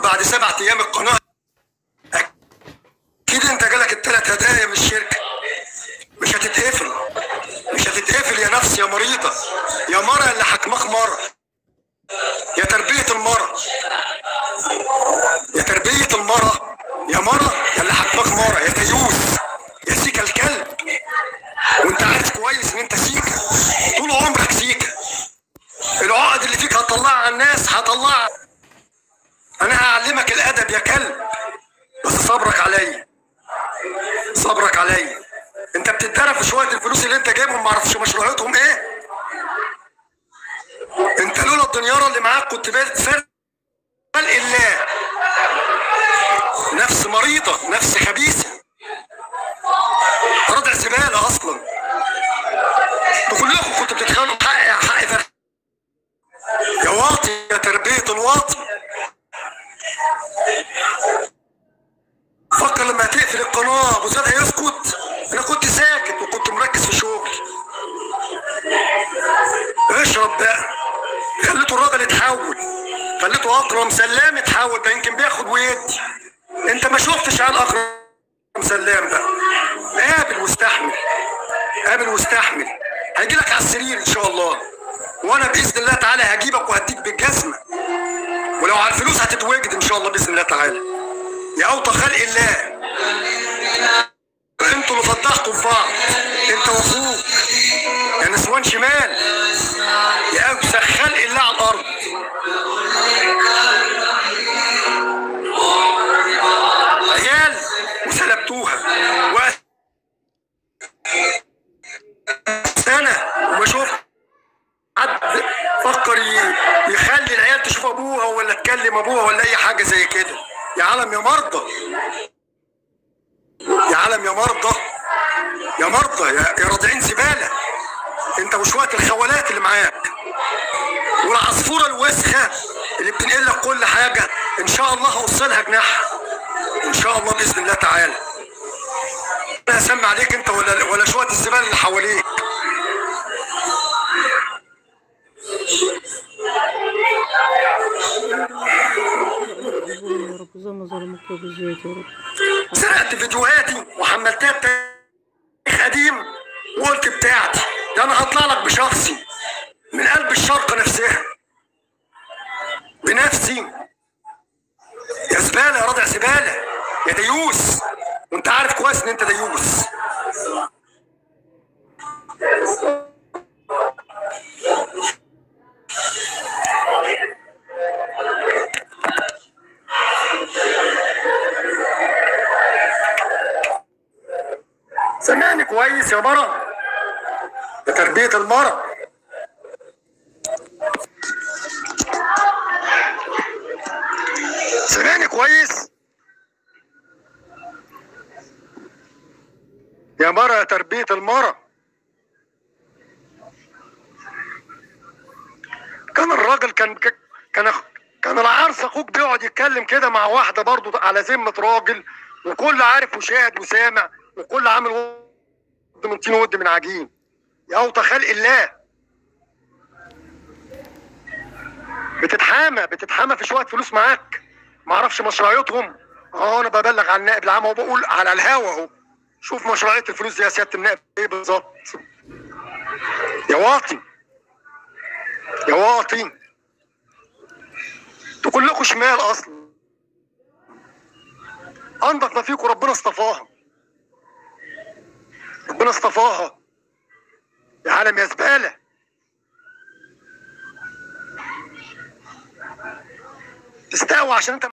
بعد سبعة ايام القناه اكيد انت جالك الثلاث هدايا من الشركه مش هتتقفل مش هتتقفل يا نفس يا مريضه يا مرة اللي حكمك مرة يا تربيه المرة يا تربيه المرة يا مرة يا اللي حكمك مرة يا تيوس يا سيكا الكلب وانت عارف كويس ان انت سيكا طول عمرك سيكا العقد اللي فيك هتطلعها على الناس هطلعها انا هعلمك الادب يا كلب بس صبرك عليا صبرك عليا انت بتتدرب في شويه الفلوس اللي انت جايبهم معرفش مشروعاتهم ايه انت لولا الدنيارة اللي معاك كنت بقيت فرق خلق الله نفس مريضة نفس خبيثة رضع زبالة أصلا كلكم كنتوا بتتخانقوا حق حق فرق يا واطي يا تربية الواطي فكر لما هتقفل القناة أبو زيد هيسكت أنا كنت ساكت وكنت مركز في شغلي اشرب بقى خليته الراجل يتحول خليته أكرم سلام يتحول ده يمكن بياخد ويدي أنت ما شفتش على أكرم سلام بقى قابل واستحمل قابل واستحمل هيجي لك على السرير إن شاء الله وأنا بإذن الله تعالى هجيبك وهديك بالجزمة ولو على الفلوس هتتوجد ان شاء الله باذن الله تعالى يا اوطى خلق الله انتوا اللي فضحتوا في بعض انت واخوك يا نسوان شمال يا اوسخ خلق الله على الارض عيال وسلبتوها وقت سنه وما شفت حد فكر ي- يخلي العيال تشوف ابوها ولا تكلم ابوها ولا اي حاجه زي كده يا عالم يا مرضى يا عالم يا مرضى يا مرضى يا, يا راضعين زباله انت وشويه الخولات اللي معاك والعصفوره الوسخه اللي بتنقل لك كل حاجه ان شاء الله هوصلها جناحها ان شاء الله باذن الله تعالى انا هسمع عليك انت ولا ولا شويه الزباله اللي حواليك يا رب زلنا ظلمك وبزيت يا رب سرقت فيديوهاتي وحملتها بتاريخ قديم وقلت بتاعتي ده انا هطلع لك بشخصي من قلب الشرق نفسها بنفسي يا زباله يا رضع زباله يا ديوس وانت عارف كويس ان انت ديوس سمعني كويس يا مرة ده تربية المرة سمعني كويس يا مرة يا تربية المرة كان الراجل كان كان كان العرس اخوك بيقعد يتكلم كده مع واحده برضو على ذمه راجل وكل عارف وشاهد وسامع وكل عامل ود من طين ود من عجين يا اوطى خلق الله بتتحامى بتتحامى في شويه فلوس معاك ما اعرفش مشروعيتهم اه انا ببلغ على النائب العام وبقول على الهوا اهو شوف مشروعيه الفلوس دي يا سياده النائب ايه بالظبط يا واطي يا واطي انتوا كلكم شمال اصلا انضف ما فيكم ربنا اصطفاها ربنا اصطفاها يا عالم يا زباله استقوى عشان انت